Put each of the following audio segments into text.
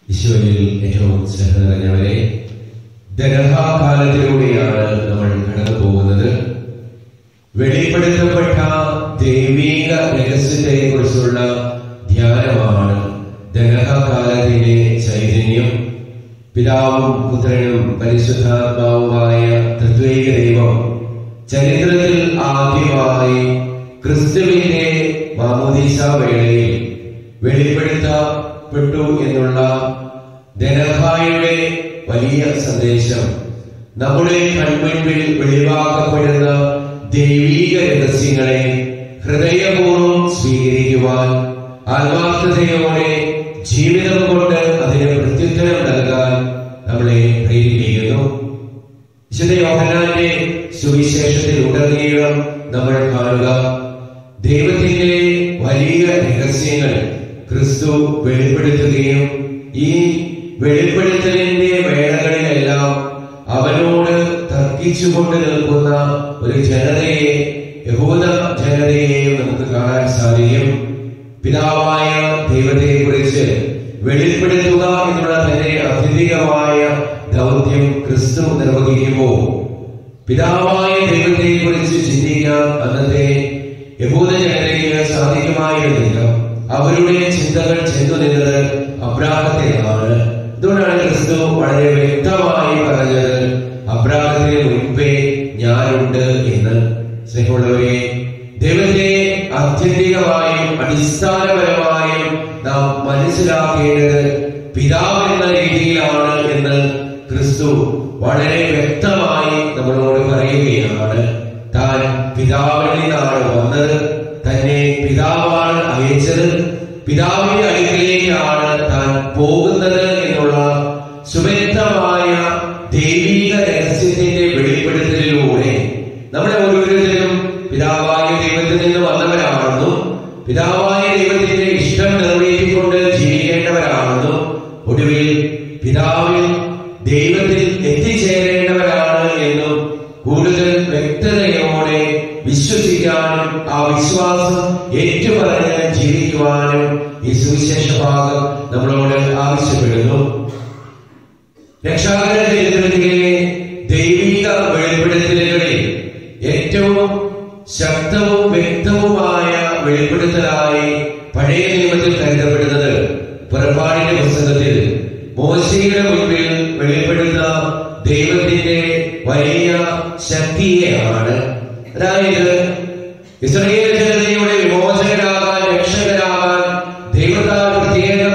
ഈശോയിൽ ഏറ്റവും സ്നേഹം നിറഞ്ഞവരെ ദരഹാകാലത്തിലൂടെയാണ് നമ്മൾ കടന്നു പോകുന്നത് വെളിപ്പെടുത്തപ്പെട്ട ദൈവിക രഹസ്യത്തെ കുറിച്ചുള്ള ധ്യാനമാണ് ദരഹകാലത്തിന്റെ ചൈതന്യം പിതാവും പുത്രനും പരിശുദ്ധാത്മാവുമായ തത്വൈക ദൈവം ചരിത്രത്തിൽ ആദ്യമായി ക്രിസ്തുവിന്റെ മാമോദീസ വേളയിൽ വെളിപ്പെടുത്തപ്പെട്ടു എന്നുള്ള ദനഹായുടെ വലിയ സന്ദേശം നമ്മുടെ കൺമുൻപിൽ വെളിവാക്കപ്പെടുന്ന ദൈവീക രഹസ്യങ്ങളെ ഹൃദയപൂർവ്വം സ്വീകരിക്കുവാൻ ആത്മാർത്ഥതയോടെ ജീവിതം കൊണ്ട് അതിന് പ്രത്യുത്തരം നൽകാൻ നമ്മളെ പ്രേരിപ്പിക്കുന്നു വിശുദ്ധ യോഹനാന്റെ സുവിശേഷത്തിൽ ഉടനീളം നമ്മൾ കാണുക ദൈവത്തിന്റെ വലിയ രഹസ്യങ്ങൾ ക്രിസ്തു വെളിപ്പെടുത്തുകയും ഈ വെളിപ്പെടുത്തലിന്റെ വേളകളിലെല്ലാം അവനോട് തർക്കിച്ചുകൊണ്ട് നിൽക്കുന്ന ഒരു ജനതയെ യഹൂദ ജനതയെയും നമുക്ക് കാണാൻ സാധിക്കും പിതാവായ ദൈവത്തെ കുറിച്ച് വെളിപ്പെടുത്തുക എന്നുള്ള തന്റെ അത്യധികമായ ദൗത്യം ക്രിസ്തു നിർവഹിക്കുമ്പോൾ പിതാവായ ദൈവത്തെ കുറിച്ച് ചിന്തിക്കാൻ അന്നത്തെ യഹൂദ ജനതയ്ക്ക് സാധിക്കുമായിരുന്നില്ല അവരുടെ ചിന്തകൾ ചെന്നു നിന്നത് അബ്രാഹത്തിലാണ് ഇതുകൊണ്ടാണ് ക്രിസ്തു വളരെ വ്യക്തമായി പറഞ്ഞത് അബ്രാഹത്തിന് മുൻപേ ഞാനുണ്ട് എന്ന് സ്നേഹമുള്ളവരെ ദൈവത്തെ ആത്യന്തികമായും അടിസ്ഥാനപരമായും നാം മനസ്സിലാക്കേണ്ടത് പിതാവ് എന്ന രീതിയിലാണ് എന്ന് ക്രിസ്തു വളരെ വ്യക്തമായി നമ്മളോട് പറയുകയാണ് താൻ പിതാവിൽ നിന്നാണ് വന്നത് തന്നെ പിതാവാണ് അയച്ചത് പിതാവിന്റെ അടുക്കിലേക്കാണ് താൻ പോകുന്നത് എന്നുള്ള സുവ്യക്തമായ ദൈവിക രഹസ്യത്തിന്റെ വെളിപ്പെടുത്തലിലൂടെ നമ്മുടെ ഓരോരുത്തരും പിതാവായ ദൈവത്തിൽ നിന്ന് വന്നവരാണെന്നും പിതാവായ ദൈവത്തിന്റെ ഇഷ്ടം നിറവേറ്റിക്കൊണ്ട് ജീവിക്കേണ്ടവരാണെന്നും ഒടുവിൽ പിതാവിൽ ദൈവത്തിൽ എത്തിച്ചേരേണ്ടവരാണ് എന്നും കൂടുതൽ വ്യക്തതയോടെ വിശ്വസിക്കാനും ആ വിശ്വാസം ഏറ്റുപറഞ്ഞ് ജീവിക്കുവാനും ഈ സുവിശേഷ ഭാഗം നമ്മളോട് ആവശ്യപ്പെടുന്നു രക്ഷാകര ചരിത്രത്തിലെ ദൈവിക വെളിപ്പെടുത്തലുകളിൽ ഏറ്റവും ശക്തവും വ്യക്തവുമായ വെളിപ്പെടുത്തലായി പഴയ നിയമത്തിൽ കരുതപ്പെടുന്നത് പുറപ്പാടിന്റെ പുസ്തകത്തിൽ മോശയുടെ മുൻപിൽ വെളിപ്പെടുന്ന ദൈവത്തിന്റെ വലിയ ശക്തിയെയാണ് അതായത് ഇസ്രയേൽ ജനതയുടെ വിമോചകരാകാൻ രക്ഷകരാകാൻ ദൈവത്താൽ പ്രത്യേകം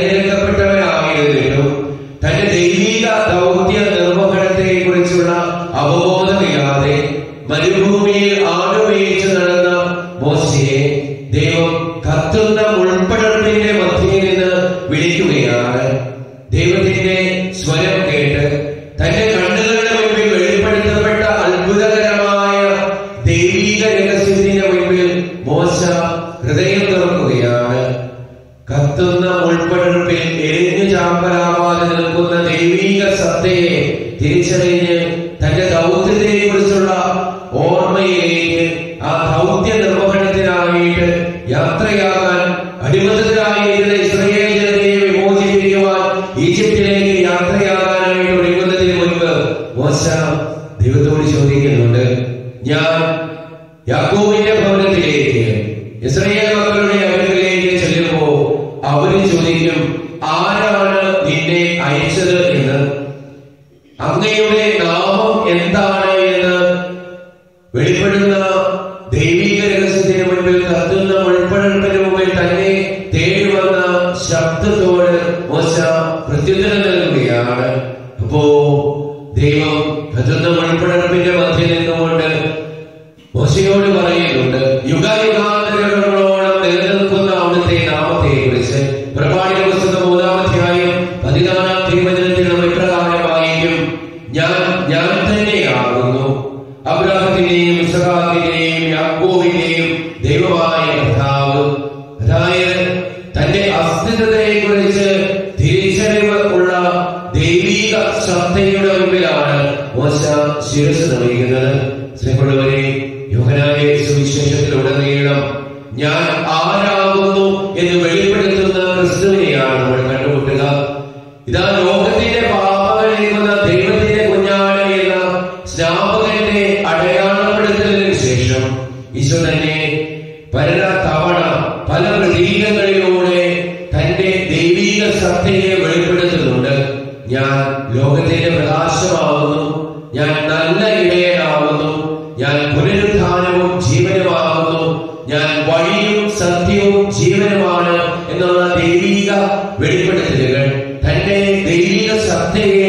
തെരഞ്ഞെടുക്കപ്പെട്ടവരായിരുന്നിട്ടും തന്റെ ദൈവിക ദൗത്യ നിർവഹണത്തെ കുറിച്ചുള്ള അവബോധമില്ലാതെ മരുഭൂമിയിൽ ആടുമേയിച്ച് നടന്ന മോശയെ ദൈവം കത്തുന്ന ഉൾപ്പെടലിന്റെ മധ്യയിൽ നിന്ന് വിളിക്കുകയാണ് ദൈവത്തിന്റെ സ്വരം കേട്ട് തന്റെ കണ്ണുകളുടെ മുൻപിൽ വെളിപ്പെടുത്തപ്പെട്ട അത്ഭുതകരമായ ദൈവിക രഹസ്യത്തിന്റെ മുൻപിൽ മോശ ഹൃദയം തുറക്കുകയാണ് കത്തുന്ന ഉൾപ്പെടുപ്പിൽ എരിഞ്ഞു ചാമ്പലാവാതെ നിൽക്കുന്ന ദൈവിക സത്തയെ തിരിച്ചറിഞ്ഞ് തന്റെ ദൗത്യത്തെ കുറിച്ചുള്ള ഓർമ്മയിലേക്ക് ആ ദൗത്യ നിർവഹണത്തിനായിട്ട് യാത്രയാകാൻ അടിമത്തത്തിലായിരുന്ന ഇസ്രയേൽ ജനതയെ വിമോചിപ്പിക്കുവാൻ ഈജിപ്തിലേക്ക് യാത്രയാകാനായിട്ട് ഒരുങ്ങുന്നതിന് മുൻപ് മോശ ദൈവത്തോട് ചോദിക്കുന്നുണ്ട് ഞാൻ യാക്കോബിന്റെ ഭവനത്തിലേക്ക് ഇസ്രയേൽ മക്കളുടെ അകലിലേക്ക് ചെല്ലുമ്പോ അവര് ചോദിക്കും ആരാണ് നിന്നെ അയച്ചത് എന്ന് അങ്ങയുടെ നാമം എന്താണ് എന്ന് വെളിപ്പെടുന്ന ദൈവിക രഹസ്യത്തിന് മുൻപിൽ കത്തുന്ന ഉൾപ്പെടൽപ്പിന് മുമ്പിൽ തന്നെ തേടി വന്ന ശബ്ദത്തോട് മോശ പ്രത്യുത്തരം നൽകുകയാണ് അപ്പോ ദൈവം കത്തുന്ന ഉൾപ്പെടൽപ്പിന്റെ മധ്യ നിന്നുകൊണ്ട് മോശയോട് പറയുന്നുണ്ട് യുഗയുഗാന്തരങ്ങളോളം നിലനിൽക്കുന്ന അവിടുത്തെ നാമത്തെ കുറിച്ച് പ്രഭാടിക പുസ്തകം മൂന്നാം അധ്യായം പതിനാലാം തിരുവചനത്തിൽ നമ്മൾ ഇപ്രകാരം വായിക്കും ഞാൻ ഞാൻ തന്നെയാകുന്നു അബ്രാഹത്തിന്റെയും ഇസ്രാഹിന്റെയും യാക്കോബിന്റെയും ദൈവമായ കർത്താവ് അതായത് തന്റെ അസ്തിത്വത്തെ കുറിച്ച് തിരിച്ചറിവ് ഉള്ള ദൈവിക സത്തയുടെ മുമ്പിലാണ് മോശ ശിരസ് നയിക്കുന്നത് സ്നേഹമുള്ളവരെ യോഹനായ സുവിശേഷത്തിലുടനീളം ഞാൻ ആരാകുന്നു എന്ന് വെളിപ്പെടുത്തുന്ന ക്രിസ്തുവിനെയാണ് നമ്മൾ കണ്ടുമുട്ടുക ഇതാ ലോകത്തിന്റെ പാപങ്ങൾ നീക്കുന്ന ദൈവത്തിന്റെ കുഞ്ഞാട് എന്ന സ്നാപകന്റെ അടയാളപ്പെടുത്തലിന് ശേഷം ഈശോ തന്നെ പല തവണ പല പ്രതീകങ്ങളിലൂടെ തന്റെ ദൈവീക സത്യയെ വെളിപ്പെടുത്തുന്നുണ്ട് ഞാൻ ലോകത്തിന്റെ പ്രകാശമാകുന്നു ഞാൻ നല്ല ഇടയനാകുന്നു ഞാൻ പുനരുത്ഥാനവും ജീവനുമാകുന്നു ഞാൻ വഴിയും സത്യവും ജീവനുമാണ് എന്നുള്ള ദൈവിക വെളിപ്പെടുത്തലുകൾ തന്റെ ദൈവിക സത്യയെ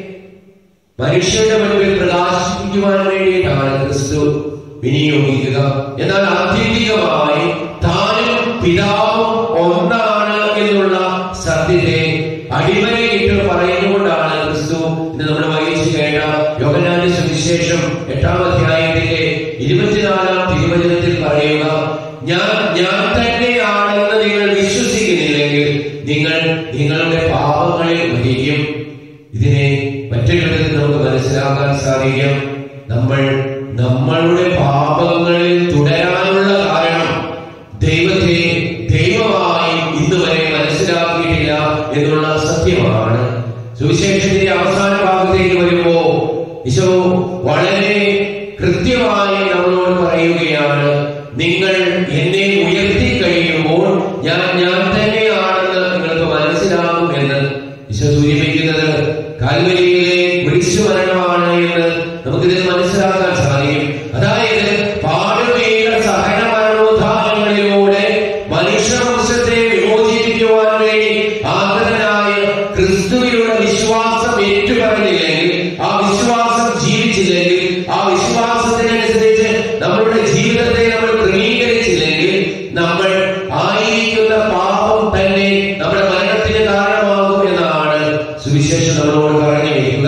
മനുഷ്യരുടെ മുൻപിൽ പ്രകാശിപ്പിക്കുവാൻ വേണ്ടിയിട്ടാണ് ക്രിസ്തു വിനിയോഗിക്കുക എന്നാൽ ആത്യന്തികമായി താനും പിതാവും ഒന്നാണ് എന്നുള്ള സത്യത്തെ അടിമരയിട്ട് പറയുന്നുകൊണ്ടാണ് ക്രിസ്തു ഇന്ന് നമ്മൾ വഹിച്ചു കേട്ട യോഗനാന്റെ സുവിശേഷം എട്ടാം അധ്യായത്തിന്റെ ഇരുപത്തിനാലാം തിരുവചനത്തിൽ പറയുക ഞാൻ ഞാൻ തന്നെയാണെന്ന് നിങ്ങൾ വിശ്വസിക്കുന്നില്ലെങ്കിൽ നിങ്ങൾ നിങ്ങളുടെ പാപങ്ങളെ വഹിക്കും ഇതിനെ മറ്റൊരു വിധത്തിൽ നമുക്ക് മനസ്സിലാക്കാൻ സാധിക്കും നമ്മൾ നമ്മളുടെ പാപങ്ങളിൽ തുടരാനുള്ള കാരണം ദൈവത്തെ ദൈവമായി ഇന്ന് വരെ മനസ്സിലാക്കിയിട്ടില്ല എന്നുള്ള സത്യമാണ് സുവിശേഷത്തിന്റെ അവസാന ഭാഗത്തേക്ക് വരുമ്പോ ഈശോ വളരെ കൃത്യമായി നമ്മളോട് പറയുകയാണ് നിങ്ങൾ എന്നെ ഉയർത്തി കഴിയുമ്പോൾ ഞാൻ ഞാൻ തന്നെയാണെന്ന് നിങ്ങൾക്ക് മനസ്സിലാകും എന്ന് ഈശോ സൂചിപ്പിക്കുന്നത് കാൽവരിയിലെ കുരിശുമരണമാണ് എന്ന് നമുക്കിതിൽ മനസ്സിലാക്കാൻ സാധിക്കും അതായത് പാടുമേയ സഹന മരണോദ്ധാനങ്ങളിലൂടെ മനുഷ്യവംശത്തെ വിമോചിപ്പിക്കുവാൻ വേണ്ടി ആഗ്രഹനായ ക്രിസ്തുവിലുള്ള വിശ്വാസം ഏറ്റുപറഞ്ഞില്ലെങ്കിൽ ആ വിശ്വാസം ജീവിച്ചില്ലെങ്കിൽ ആ വിശ്വാസത്തിനനുസരിച്ച് നമ്മളുടെ ജീവിതത്തെ നമ്മൾ ക്രമീകരിച്ചില്ലെങ്കിൽ നമ്മൾ ആയിരിക്കുന്ന പാപം തന്നെ നമ്മുടെ മരണത്തിന് കാരണമാകും എന്നാണ് സുവിശേഷം നമ്മളോട് പറഞ്ഞു വയ്ക്കുക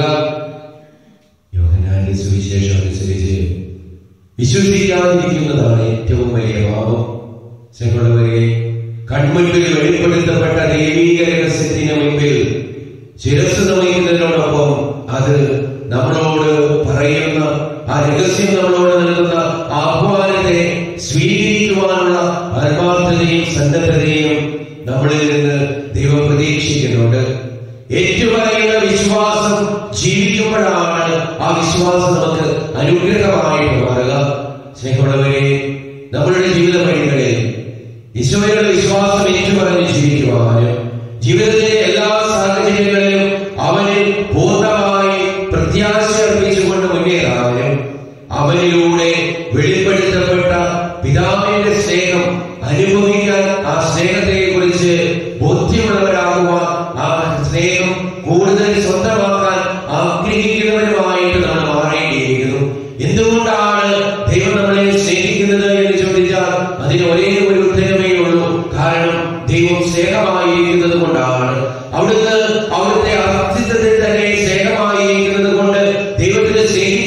യോഹന്നാന്റെ സുവിശേഷം അനുസരിച്ച് വിശ്വസിക്കാതിരിക്കുന്നതാണ് ഏറ്റവും വലിയ പാപം സ്നേഹമുള്ളവരെ കൺമുൻപിൽ വെളിപ്പെടുത്തപ്പെട്ട ദൈവീക രഹസ്യത്തിന് മുൻപിൽ ശിരസ് നമിക്കുന്നതിനോടൊപ്പം അത് നമ്മളോട് പറയുന്ന ആ രഹസ്യം നമ്മളോട് നൽകുന്ന ആഹ്വാനത്തെ സ്വീകരിക്കുവാനുള്ള ആത്മാർത്ഥതയും സന്നദ്ധതയും നമ്മളിൽ നിന്ന് ദൈവം പ്രതീക്ഷിക്കുന്നുണ്ട് ഏറ്റുപറയുന്ന വിശ്വാസം ജീവിക്കുമ്പോഴാണ് ആ വിശ്വാസം നമുക്ക് അനുഗ്രഹമായിട്ട് മാറുക സ്നേഹമുള്ളവരെ നമ്മളുടെ ജീവിത വഴികളിൽ ഈശോയുടെ വിശ്വാസം ഏറ്റുപറഞ്ഞ് ജീവിക്കുവാനും ജീവിതത്തിലെ എല്ലാ സാഹചര്യങ്ങളിലും അവനിൽ പൂർണ്ണമായി പ്രത്യാശ അർപ്പിച്ചുകൊണ്ട് മുന്നേറാനും അവനിലൂടെ വെളിപ്പെടുത്തപ്പെട്ട പിതാവിന്റെ സ്നേഹം അനുഭവിക്കാൻ ആ സ്നേഹത്തെ കുറിച്ച് ബോധ്യമുള്ളവരാകുവാൻ ആ സ്നേഹം കൂടുതൽ സ്വന്തമാക്കാൻ ആഗ്രഹിക്കുന്നവരുമായിട്ട് നമ്മൾ മാറേണ്ടിയിരിക്കുന്നു എന്തുകൊണ്ടാണ് ദൈവം നമ്മളെ സ്നേഹിക്കുന്നത് എന്ന് ചോദിച്ചാൽ അതിന് ഒരേ ഒരു ഉത്തരമേ ഉള്ളൂ കാരണം ദൈവം സ്നേഹമായിരിക്കുന്നത് കൊണ്ടാണ് അവിടുന്ന് അവിടുത്തെ അസ്തിത്വത്തിൽ തന്നെ സ്നേഹമായിരിക്കുന്നത് കൊണ്ട് ദൈവത്തിന്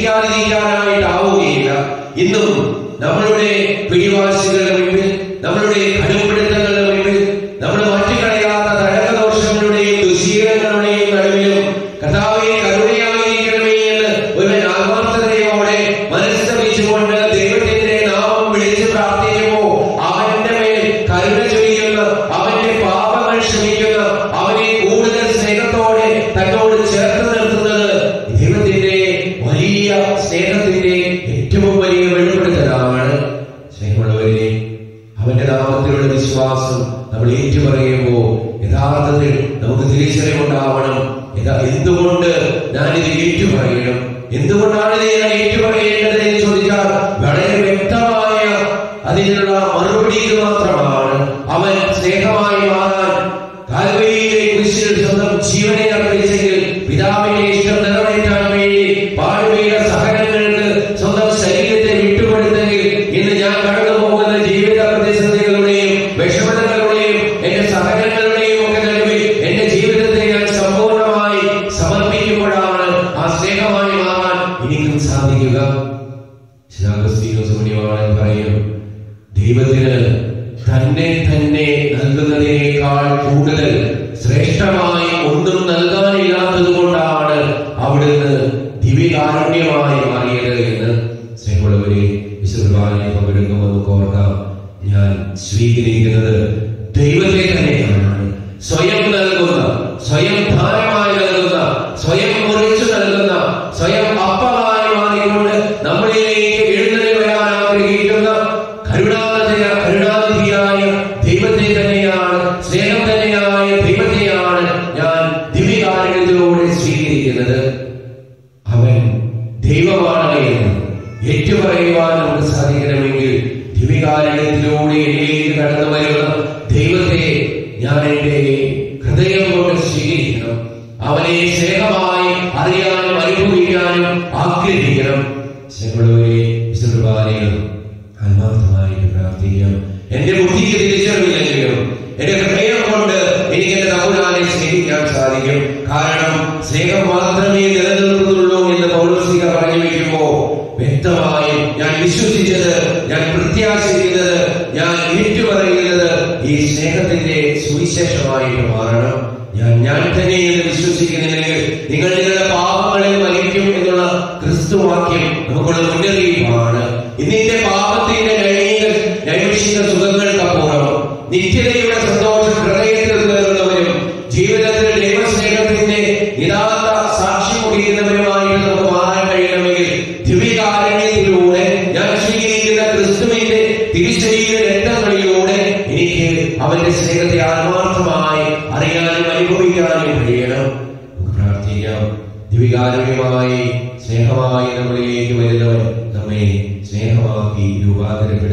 സ്നേഹിക്കാതിരിക്കാനായിട്ടാവുകയില്ല ഇന്നും നമ്മളുടെ പിടിവാശികളുടെ മുൻപിൽ നമ്മളുടെ കടുംപിടുത്തങ്ങളുടെ മുൻപിൽ നമ്മൾ മാറ്റിക്കളയാത്ത തടക്കദോഷങ്ങളുടെയും ദുശീലങ്ങളുടെയും നടുവിലും കർത്താവെ കരുണയായിരിക്കണമേ എന്ന് ഒരു ആത്മാർത്ഥതയോടെ മനസ്സമിച്ചുകൊണ്ട് ദൈവത്തിന്റെ നാമം വിളിച്ച് പ്രാർത്ഥിക്കുമ്പോ അവന്റെ മേൽ കരുണ ചൊരിയുന്ന അവന്റെ പാപങ്ങൾ ക്ഷമിക്കുന്ന അവനെ കൂടുതൽ സ്നേഹത്തോടെ തന്നോട് ചേർത്ത് നിർത്തുന്നത് ദൈവത്തിന്റെ വലിയ സ്നേഹത്തിന്റെ ഏറ്റവും വലിയ വെളിപ്പെടുത്തലാണ് സ്നേഹമുള്ളവരെ അവന്റെ നാമത്തിലുള്ള വിശ്വാസം നമ്മൾ ഏറ്റുപറയുമ്പോൾ യഥാർത്ഥത്തിൽ നമുക്ക് തിരിച്ചറിവുണ്ടാവണം യഥാ എന്തുകൊണ്ട് ഞാനിത് ഏറ്റുപറയണം എന്തുകൊണ്ടാണ് ഇത് ഞാൻ ഏറ്റുപറയേണ്ടത് എന്ന് ചോദിച്ചാൽ വളരെ വ്യക്തമായ അതിനുള്ള മറുപടി ഇത് മാത്രമാണ് അവൻ സ്നേഹമായി മാറാൻ കാൽവരിയിലെ കുരിശിൽ സ്വന്തം ജീവനെ അർപ്പിച്ചെങ്കിൽ പിതാവിന്റെ ഇഷ്ടം നിറവേറ്റാൻ വേണ്ടി പാടുവീര സഹനങ്ങൾക്ക് സ്വന്തം ശരീരത്തെ വിട്ടുകൊടുത്തെങ്കിൽ ഇന്ന് ഞാൻ കടന്നു പോകുന്ന ജീവിത പ്രതിസന്ധികളുടെയും വിഷമതകളുടെയും എന്റെ സഹനങ്ങളുടെയും ഒക്കെ നടുവിൽ എന്റെ ജീവിതത്തെ ഞാൻ സമ്പൂർണ്ണമായി സമർപ്പിക്കുമ്പോഴാണ് ആ സ്നേഹമായി മാറാൻ എനിക്കും സാധിക്കുക ശിലാഗസ്തീനോസുമണിയോട് പറയും ദൈവത്തിന് തന്നെ തന്നെ നൽകുന്നതിനേക്കാൾ കൂടുതൽ ശ്രേഷ്ഠമായി ഒന്നും നൽകാനില്ലാത്തത് കൊണ്ടാണ് അവിടുന്ന് ദിവ്യകാരുണ്യമായി മാറിയത് എന്ന് സ്നേഹമുള്ളവരെ വിശുദ്ധവാനെ പങ്കെടുക്കുമ്പോൾ നമുക്ക് ഓർക്കാം ഞാൻ സ്വീകരിക്കുന്നത് ദൈവത്തെ തന്നെയാണ് സ്വയം നൽകുന്ന സ്വയം ദാനമായി നൽകുന്ന സ്വയം മുറിച്ചു നൽകുന്ന സ്വയം അപ്പമായി മാറിക്കൊണ്ട് നമ്മളിലേക്ക് എഴുന്നള്ളി വരാൻ ആഗ്രഹിക്കുന്ന കരുണാനതയ കരുണാനിധിയായ ദൈവത്തെ തന്നെയാണ് സ്നേഹം തന്നെയായ ദൈവത്തെയാണ് ഞാൻ ദിവ്യകാരണത്തിലൂടെ സ്വീകരിക്കുന്നത് അവൻ ദൈവമാണ് എന്ന് ഏറ്റുപറയുവാൻ നമുക്ക് സാധിക്കണമെങ്കിൽ ദിവ്യകാരണത്തിലൂടെ എന്നിലേക്ക് കടന്നു വരുന്ന ദൈവത്തെ ഞാൻ എൻ്റെ ഹൃദയം കൊണ്ട് സ്വീകരിക്കണം അവനെ സ്നേഹമായി അറിയാനും അനുഭവിക്കാനും ആഗ്രഹിക്കണം സ്നേഹമുള്ളവരെ വിശുദ്ധവാദികൾ ആത്മാർത്ഥമായിട്ട് പ്രാർത്ഥിക്കാം എന്റെ ബുദ്ധിക്ക് തിരിച്ചറിവില്ലെങ്കിലും എന്റെ ഹൃദയം കൊണ്ട് എനിക്ക് എന്റെ തമ്പുരാനെ സ്നേഹിക്കാൻ സാധിക്കും കാരണം സ്നേഹം മാത്രമേ നിലനിൽക്കുന്നുള്ളൂ എന്ന് പൗരസ്ലിക പറഞ്ഞു വെക്കുമ്പോ വ്യക്തമായും ഞാൻ വിശ്വസിച്ചത് ഞാൻ പ്രത്യാശിക്കുന്നത് ഞാൻ ഏറ്റുപറയുന്നത് ഈ സ്നേഹത്തിന്റെ സുവിശേഷമായിട്ട് മാറണം ഞാൻ ഞാൻ തന്നെ എന്ന് വിശ്വസിക്കുന്നില്ലെങ്കിൽ നിങ്ങൾ നിങ്ങളുടെ പാപങ്ങളെ മരിക്കും എന്നുള്ള ക്രിസ്തുവാക്യം നമുക്കുള്ള മുന്നറിയിപ്പാണ് ഇന്നിന്റെ പാപത്തിന്റെ നൈമിക നൈമിഷിക സുഖങ്ങൾക്കപ്പുറം നിത്യതയുടെ സന്തോഷം ഹൃദയത്തിൽ കയറുന്നവരും ജീവിതത്തിൽ ദൈവസ്നേഹത്തിന്റെ യഥാർത്ഥ സാക്ഷി മുടിയുന്നവരുമായിട്ട് നമുക്ക് മാറാൻ കഴിയണമെങ്കിൽ ദിവ്യകാരുണ്യത്തിലൂടെ ഞാൻ സ്വീകരിക്കുന്ന ക്രിസ്തുവിന്റെ തിരിച്ചറിയ രക്തങ്ങളിലൂടെ എനിക്ക് അവന്റെ സ്നേഹത്തെ ആത്മാർത്ഥമായി അറിയാനും അനുഭവിക്കാനും കഴിയണം നമുക്ക് പ്രാർത്ഥിക്കാം ദിവികാരുണ്യമായി സ്നേഹമായി നമ്മളിലേക്ക് വരുന്നവൻ നമ്മെ സ്നേഹമാക്കി രൂപാന്തരപ്പെടുത്തി